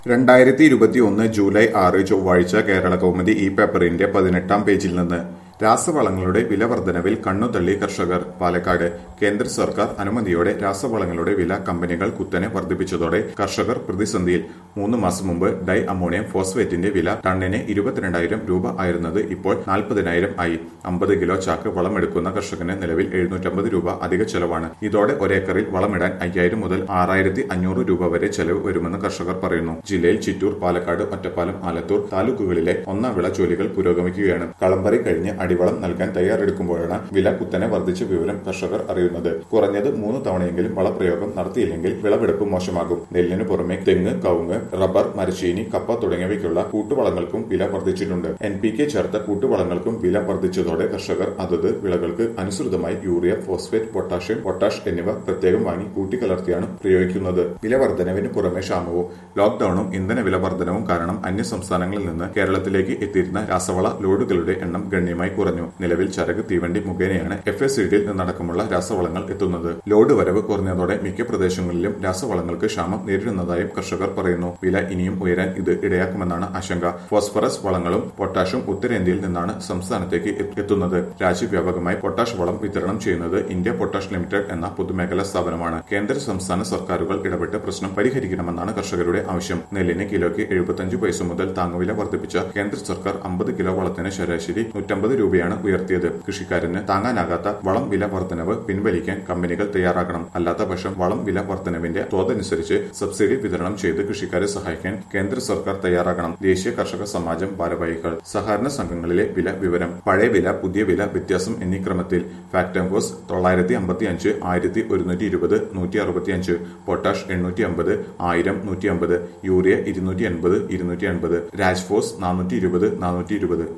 രണ്ടായിരത്തി ഇരുപത്തി ഒന്ന് ജൂലൈ ആറ് ചൊവ്വാഴ്ച കേരള കൗമുദി ഈ പേപ്പറിന്റെ പതിനെട്ടാം പേജിൽ നിന്ന് രാസവളങ്ങളുടെ വില വർധനവിൽ കണ്ണുതള്ളി കർഷകർ പാലക്കാട് കേന്ദ്ര സർക്കാർ അനുമതിയോടെ രാസവളങ്ങളുടെ വില കമ്പനികൾ കുത്തനെ വർദ്ധിപ്പിച്ചതോടെ കർഷകർ പ്രതിസന്ധിയിൽ മൂന്ന് മാസം മുമ്പ് ഡൈ അമോണിയം ഫോസ്ഫേറ്റിന്റെ വില ടണ്ണിന് ഇരുപത്തിരണ്ടായിരം രൂപ ആയിരുന്നത് ഇപ്പോൾ നാൽപ്പതിനായിരം ആയി അമ്പത് കിലോ ചാക്ക് വളമെടുക്കുന്ന കർഷകന് നിലവിൽ എഴുന്നൂറ്റമ്പത് രൂപ അധിക ചെലവാണ് ഇതോടെ ഒരേക്കറിൽ വളമിടാൻ അയ്യായിരം മുതൽ ആറായിരത്തി അഞ്ഞൂറ് രൂപ വരെ ചെലവ് വരുമെന്ന് കർഷകർ പറയുന്നു ജില്ലയിൽ ചിറ്റൂർ പാലക്കാട് ഒറ്റപ്പാലം ആലത്തൂർ താലൂക്കുകളിലെ ഒന്നാം വിള ജോലികൾ പുരോഗമിക്കുകയാണ് കളമ്പറി കഴിഞ്ഞ് അടിവളം നൽകാൻ തയ്യാറെടുക്കുമ്പോഴാണ് വില കുത്തനെ വർദ്ധിച്ച വിവരം കർഷകർ അറിയുന്നത് കുറഞ്ഞത് മൂന്ന് തവണയെങ്കിലും വളപ്രയോഗം നടത്തിയില്ലെങ്കിൽ വിളവെടുപ്പ് മോശമാകും നെല്ലിനു പുറമെ തെങ്ങ് കവുങ്ങ് റബ്ബർ മരച്ചീനി കപ്പ തുടങ്ങിയവയ്ക്കുള്ള കൂട്ടുവളങ്ങൾക്കും വില വർദ്ധിച്ചിട്ടുണ്ട് എൻ പി കെ ചേർത്ത കൂട്ടുവളങ്ങൾക്കും വില വർദ്ധിച്ചതോടെ കർഷകർ അതത് വിളകൾക്ക് അനുസൃതമായി യൂറിയ ഫോസ്ഫേറ്റ് പൊട്ടാഷ്യം പൊട്ടാഷ് എന്നിവ പ്രത്യേകം വാങ്ങി കൂട്ടിക്കലർത്തിയാണ് പ്രയോഗിക്കുന്നത് വില വർധനവിന് പുറമെ ക്ഷാമവും ലോക്ഡൌണും ഇന്ധന വില വർധനവും കാരണം അന്യ സംസ്ഥാനങ്ങളിൽ നിന്ന് കേരളത്തിലേക്ക് എത്തിയിരുന്ന രാസവള ലോഡുകളുടെ എണ്ണം ഗണ്യമായി കുറഞ്ഞു നിലവിൽ ചരക്ക് തീവണ്ടി മുഖേനയാണ് എഫ് എസ് സിഡിയിൽ നിന്നടക്കമുള്ള രാസവളങ്ങൾ എത്തുന്നത് ലോഡ് വരവ് കുറഞ്ഞതോടെ മിക്ക പ്രദേശങ്ങളിലും രാസവളങ്ങൾക്ക് ക്ഷാമം നേരിടുന്നതായും കർഷകർ പറയുന്നു വില ഇനിയും ഉയരാൻ ഇത് ഇടയാക്കുമെന്നാണ് ആശങ്ക ഫോസ്ഫറസ് വളങ്ങളും പൊട്ടാഷും ഉത്തരേന്ത്യയിൽ നിന്നാണ് സംസ്ഥാനത്തേക്ക് എ- എത്തുന്നത് രാജ്യവ്യാപകമായി പൊട്ടാഷ് വളം വിതരണം ചെയ്യുന്നത് ഇന്ത്യ പൊട്ടാഷ് ലിമിറ്റഡ് എന്ന പൊതുമേഖലാ സ്ഥാപനമാണ് കേന്ദ്ര സംസ്ഥാന സർക്കാരുകൾ ഇടപെട്ട് പ്രശ്നം പരിഹരിക്കണമെന്നാണ് കർഷകരുടെ ആവശ്യം നെല്ലിന് കിലോയ്ക്ക് എഴുപത്തഞ്ച് പൈസ മുതൽ താങ്ങുവില വർദ്ധിപ്പിച്ച കേന്ദ്ര സർക്കാർ അമ്പത് കിലോ വളത്തിന് ശരാശരി നൂറ്റമ്പത് രൂപയാണ് ഉയർത്തിയത് കൃഷിക്കാരന് താങ്ങാനാകാത്ത വളം വില വർധനവ് പിൻവലിക്കാൻ കമ്പനികൾ തയ്യാറാകണം അല്ലാത്ത പക്ഷം വളം വില വർധനവിന്റെ തോതനുസരിച്ച് സബ്സിഡി വിതരണം ചെയ്ത് കൃഷിക്കാരെ സഹായിക്കാൻ കേന്ദ്ര സർക്കാർ തയ്യാറാകണം ദേശീയ കർഷക സമാജം ഭാരവാഹികൾ സഹകരണ സംഘങ്ങളിലെ വില വിവരം പഴയ വില പുതിയ വില വ്യത്യാസം എന്നീ ക്രമത്തിൽ ഫാക്ടംബോസ് തൊള്ളായിരത്തി അമ്പത്തി അഞ്ച് ആയിരത്തി ഒരുന്നൂറ്റി ഇരുപത് നൂറ്റി അറുപത്തി അഞ്ച് പൊട്ടാഷ് എണ്ണൂറ്റി അമ്പത് ആയിരം നൂറ്റി അമ്പത് യൂറിയ ഇരുന്നൂറ്റി എൺപത് ഇരുന്നൂറ്റി എൺപത് രാജ്ഫോസ് നാനൂറ്റി ഇരുപത് നാനൂറ്റി ഇരുപത്